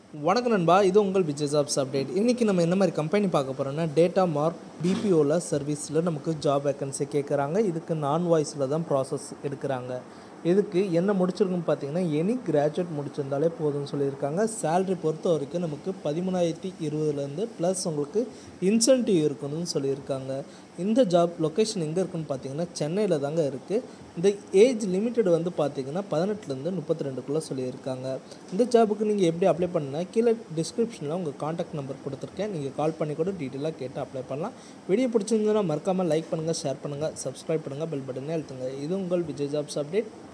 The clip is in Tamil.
வணக்கம் நண்பா இது உங்கள் விஜய் ஜாப்ஸ் அப்டேட் இன்றைக்கி நம்ம என்ன மாதிரி கம்பெனி பார்க்க போகிறோம்னா டேட்டா மார்க் பிபிஓவில் சர்வீஸில் நமக்கு ஜாப் வேக்கன்சி கேட்குறாங்க இதுக்கு நான் வாய்ஸில் தான் ப்ராசஸ் எடுக்கிறாங்க இதுக்கு என்ன முடிச்சிருக்குன்னு பார்த்தீங்கன்னா எனி கிராஜுவேட் முடிச்சிருந்தாலே போதும்னு சொல்லியிருக்காங்க சேலரி பொறுத்த வரைக்கும் நமக்கு பதிமூணாயிரத்தி இருபதுலேருந்து ப்ளஸ் உங்களுக்கு இன்சென்டிவ் இருக்கணும்னு சொல்லியிருக்காங்க இந்த ஜாப் லொக்கேஷன் எங்கே இருக்குன்னு பார்த்தீங்கன்னா சென்னையில் தாங்க இருக்குது இந்த ஏஜ் லிமிட்டட் வந்து பார்த்தீங்கன்னா பதினெட்டுலேருந்து முப்பத்தி ரெண்டுக்குள்ளே சொல்லியிருக்காங்க இந்த ஜாபுக்கு நீங்கள் எப்படி அப்ளை பண்ணால் கீழே டிஸ்கிரிப்ஷனில் உங்கள் காண்டாக்ட் நம்பர் கொடுத்துருக்கேன் நீங்கள் கால் பண்ணி கூட டீட்டெயிலாக கேட்டு அப்ளை பண்ணலாம் வீடியோ பிடிச்சிருந்ததுன்னா மறக்காமல் லைக் பண்ணுங்கள் ஷேர் பண்ணுங்கள் சப்ஸ்கிரைப் பண்ணுங்கள் பெல் பட்டனே அழுத்துங்க இது உங்கள் விஜய் ஜாப்ஸ் அப்டேட்